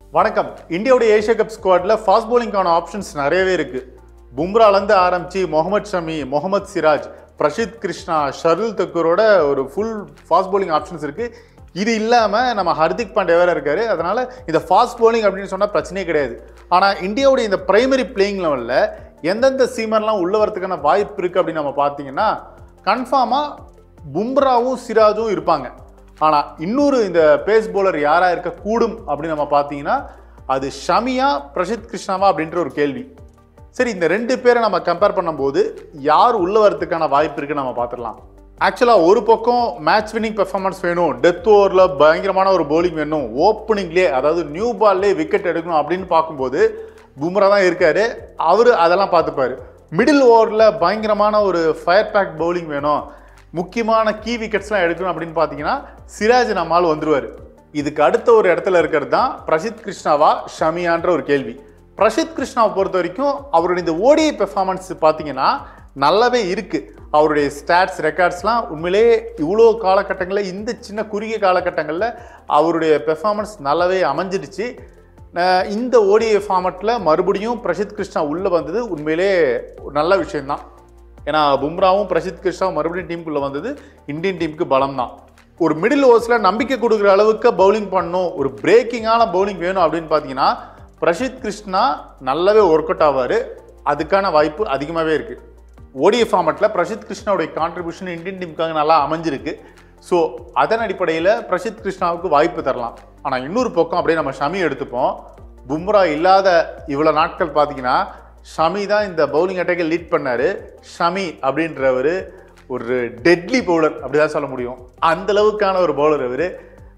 வணக்கம் இந்தியாவுடைய Asia cup ஸ்குவாட்ல ஃபாஸ்ட் bowlingக்கான ஆப்ஷன்ஸ் நிறையவே இருக்கு பும்ராலேருந்து ஆரம்பிச்சு முகமது ஷமி முகமது சிராஜ் பிரசித் கிருஷ்ணா ஷர்துல் தக்கூரோட ஒரு ஃபுல் ஃபாஸ்ட் bowling ஆப்ஷன்ஸ் இருக்கு இது இல்லாம நம்ம ஹர்திக் பாண்டே வேற இருக்காரு அதனால இந்த ஃபாஸ்ட் bowling அப்படின்னு சொன்னா பிரச்சனையே கிடையாது ஆனா இந்தியாவுடைய இந்த பிரைமரி பிளேயிங் லெவல்ல எந்தெந்த சீமர்லாம் உள்ள வரதுக்கான வாய்ப்பு இருக்கு அப்படின்னு நம்ம பார்த்தீங்கன்னா கன்ஃபார்மா பும்ராவும் சிராஜும் இருப்பாங்க ஆனா இன்னொரு இந்த பேஸ் bowler யாரா இருக்க கூடும் அப்படின்னு நம்ம பார்த்தீங்கன்னா அது ஷமியா பிரசித் கிருஷ்ணாவா அப்படின்ற ஒரு கேள்வி சரி இந்த ரெண்டு பேரை நம்ம கம்பேர் பண்ணும்போது யார் உள்ள வரதுக்கான வாய்ப்பு இருக்குன்னு நம்ம பார்த்துடலாம் ஆக்சுவலாக ஒரு பக்கம் மேட்ச் வின்னிங் பெர்ஃபார்மன்ஸ் வேணும் டெத் ஓவரில் பயங்கரமான ஒரு bowling வேணும் ஓப்பனிங்லேயே அதாவது நியூ பால்லே விக்கெட் எடுக்கணும் அப்படின்னு பார்க்கும்போது பும்ரா தான் இருக்காரு அவர் அதெல்லாம் பார்த்துப்பாரு மிடில் ஓவரில் பயங்கரமான ஒரு ஃபயர் பேக் bowling வேணும் முக்கியமான கீ விக்கெட்ஸ்லாம் எடுக்கணும் அப்படின்னு பார்த்தீங்கன்னா சிராஜ் நம்மால் வந்துருவார் இதுக்கு அடுத்த ஒரு இடத்துல இருக்கிறது தான் பிரசித் கிருஷ்ணாவா ஷமியான்ற ஒரு கேள்வி பிரசித் கிருஷ்ணாவை பொறுத்த வரைக்கும் அவருடைய இந்த ஓடிஐ பெர்ஃபார்மன்ஸ் பார்த்தீங்கன்னா நல்லாவே இருக்கு அவருடைய ஸ்டாட்ஸ் ரெக்கார்ட்ஸ்லாம் உண்மையிலேயே இவ்வளோ காலகட்டங்களில் இந்த சின்ன குறுகிய காலகட்டங்களில் அவருடைய பெர்ஃபார்மன்ஸ் நல்லாவே அமைஞ்சிடுச்சு அஹ் இந்த ஓடிஐ ஃபார்மட்டில் மறுபடியும் பிரசித் கிருஷ்ணா உள்ளே வந்தது உண்மையிலே ஒரு நல்ல விஷயம்தான் ஏன்னா பும்ராவும் பிரசித் கிருஷ்ணாவும் மறுபடியும் டீமுக்குள்ளே வந்தது இந்தியன் டீமுக்கு பலம் தான் ஒரு மிடில் ஓவர்ஸில் நம்பிக்கை கொடுக்குற அளவுக்கு பவுலிங் பண்ணணும் ஒரு பிரேக்கிங்கான பவுலிங் வேணும் அப்படின்னு பார்த்தீங்கன்னா பிரசித் கிருஷ்ணா நல்லாவே ஒர்க் அவுட் ஆவார் அதுக்கான வாய்ப்பு அதிகமாகவே இருக்குது ஓடிஎஃப் ஃபார்மட்டில் பிரசித் கிருஷ்ணாவுடைய கான்ட்ரிபியூஷன் இந்தியன் டீமுக்காக நல்லா அமைஞ்சிருக்கு ஸோ அதன் அடிப்படையில் பிரசித் கிருஷ்ணாவுக்கு வாய்ப்பு தரலாம் ஆனால் இன்னொரு பக்கம் அப்படியே நம்ம ஷமி எடுத்துப்போம் பும்ரா இல்லாத இவ்வளோ நாட்கள் பார்த்தீங்கன்னா ஷமி தான் இந்த பவுலிங் அட்டாக்கை லீட் பண்ணார் ஷமி அப்படின்றவர் ஒரு டெட்லி பவுலர் அப்படி தான் சொல்ல முடியும் அந்த அளவுக்கான ஒரு பவுலர் அவர்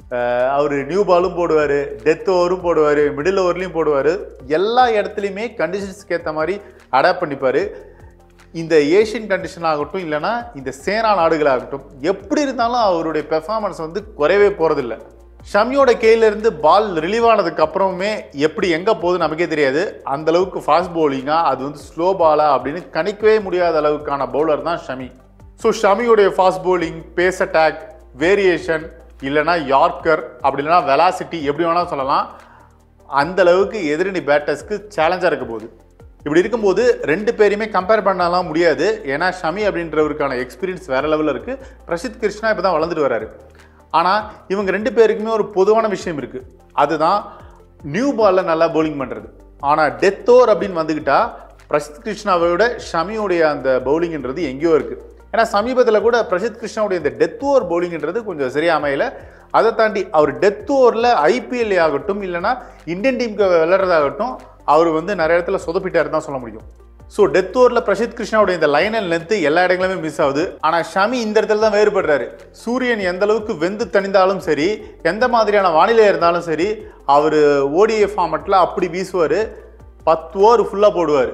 அவர் நியூ பாலும் போடுவார் டெத் ஓவரும் போடுவார் மிடில் ஓவர்லையும் போடுவார் எல்லா இடத்துலையுமே கண்டிஷன்ஸ்க்கு ஏற்ற மாதிரி அடாப்ட் பண்ணிப்பார் இந்த ஏஷியன் கண்டிஷன் ஆகட்டும் இல்லைன்னா இந்த சேனா நாடுகளாகட்டும் எப்படி இருந்தாலும் அவருடைய பெர்ஃபார்மன்ஸ் வந்து குறையவே போகிறதில்ல ஷமியோட கையிலேருந்து பால் ரிலீவ் ஆனதுக்கு அப்புறமே எப்படி எங்கே போகுதுன்னு நமக்கே தெரியாது அந்த அளவுக்கு ஃபாஸ்ட் பவுலிங்காக அது வந்து ஸ்லோ பாலா அப்படின்னு கணிக்கவே முடியாத அளவுக்கான பவுலர் தான் ஷமி ஸோ ஷமியோடைய fast bowling pace attack variation இல்லைன்னா யார்க்கர் அப்படி இல்லைன்னா வெலாசிட்டி எப்படி வேணாலும் சொல்லலாம் அந்த அளவுக்கு எதிரணி பேட்டர்ஸ்க்கு சேலஞ்சாக இருக்க போகுது இப்படி இருக்கும்போது ரெண்டு பேரையுமே கம்பேர் பண்ணலாம் முடியாது ஏன்னா ஷமி அப்படின்றவருக்கான எக்ஸ்பீரியன்ஸ் வேற லெவலில் இருக்கு பிரசித் கிருஷ்ணா இப்போ தான் வளர்ந்துட்டு வராரு ஆனால் இவங்க ரெண்டு பேருக்குமே ஒரு பொதுவான விஷயம் இருக்கு அதுதான் நியூ பாலில் நல்லா பவுலிங் பண்ணுறது ஆனால் டெத் ஓவர் அப்படின்னு வந்துக்கிட்டா பிரசித் கிருஷ்ணாவை விட ஷமியோடைய அந்த பவுலிங்ன்றது எங்கேயோ இருக்குது ஏன்னா சமீபத்தில் கூட பிரசித் கிருஷ்ணாவுடைய இந்த டெத் ஓவர் பவுலிங்ன்றது கொஞ்சம் சரியா அமையல அதை தாண்டி அவர் டெத் ஓவரில் ஐபிஎல் ஆகட்டும் இல்லைன்னா இந்தியன் டீமுக்கு விளையாடுறதாகட்டும் அவர் வந்து நிறைய இடத்துல சொதப்பிட்டாரு தான் சொல்ல முடியும் ஸோ டெத் ஓவரில் பிரசித் கிருஷ்ணாவுடைய இந்த லைன் அண்ட் லென்த்து எல்லா இடங்களுமே மிஸ் ஆகுது ஆனால் ஷமி இந்த இடத்துல தான் வேறுபடுறாரு சூரியன் எந்த அளவுக்கு வெந்து தணிந்தாலும் சரி எந்த மாதிரியான வானிலை இருந்தாலும் சரி அவர் ஓடிஏ ஃபார்மட்டில் அப்படி வீசுவார் பத்து ஓவர் ஃபுல்லாக போடுவார்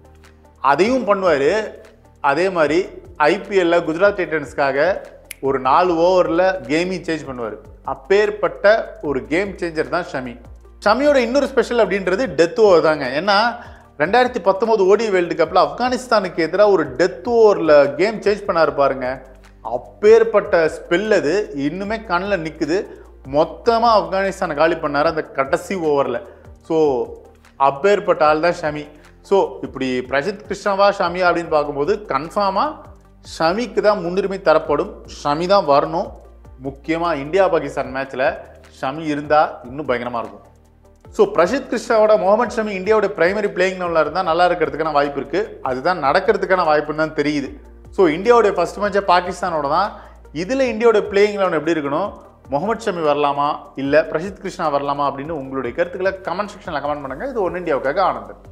அதையும் பண்ணுவார் அதே மாதிரி ஐபிஎல்ல குஜராத் டைட்டன்ஸ்க்காக ஒரு நாலு ஓவரில் கேமிங் சேஞ்ச் பண்ணுவார் அப்பேற்பட்ட ஒரு கேம் சேஞ்சர் தான் ஷமி ஷமியோட இன்னொரு ஸ்பெஷல் அப்படின்றது டெத் ஓவர் தாங்க ஏன்னா ரெண்டாயிரத்தி பத்தொம்போது ஓடி வேர்ல்டு கப்பில் ஆப்கானிஸ்தானுக்கு எதிராக ஒரு டெத் ஓவரில் கேம் சேஞ்ச் பண்ணாரு பாருங்க அப்பேற்பட்ட ஸ்பெல் அது இன்னுமே கண்ணில் நிற்குது மொத்தமாக ஆப்கானிஸ்தானை காலி பண்ணார் அந்த கடைசி ஓவரில் ஸோ அப்பேற்பட்ட ஆள் தான் ஷமி ஸோ இப்படி பிரசித் கிருஷ்ணாவா ஷமியா அப்படின்னு பார்க்கும்போது கன்ஃபார்மாக ஷமிக்கு தான் முன்னுரிமை தரப்படும் ஷமி தான் வரணும் முக்கியமாக இந்தியா பாகிஸ்தான் மேட்ச்சில் ஷமி இருந்தால் இன்னும் பயங்கரமாக இருக்கும் ஸோ பிரசித் கிருஷ்ணாவோட முகமது ஷமி இந்தியாவோட பிரைமரி பிளேயிங் லெவலில் இருந்தால் நல்லா இருக்கிறதுக்கான வாய்ப்பு இருக்குது அதுதான் நடக்கிறதுக்கான வாய்ப்புன்னு தான் தெரியுது ஸோ இந்தியாவுடைய ஃபர்ஸ்ட் மேட்சை பாகிஸ்தானோட தான் இதில் இந்தியாவோட பிளேயிங் லெவன் எப்படி இருக்கணும் முகமது ஷமி வரலாமா இல்லை பிரசித் கிருஷ்ணா வரலாமா அப்படின்னு உங்களுடைய கருத்துக்களை கமெண்ட் செக்ஷனில் கமெண்ட் பண்ணுங்கள் இது ஒன் இந்தியாவுக்காக ஆனந்தன்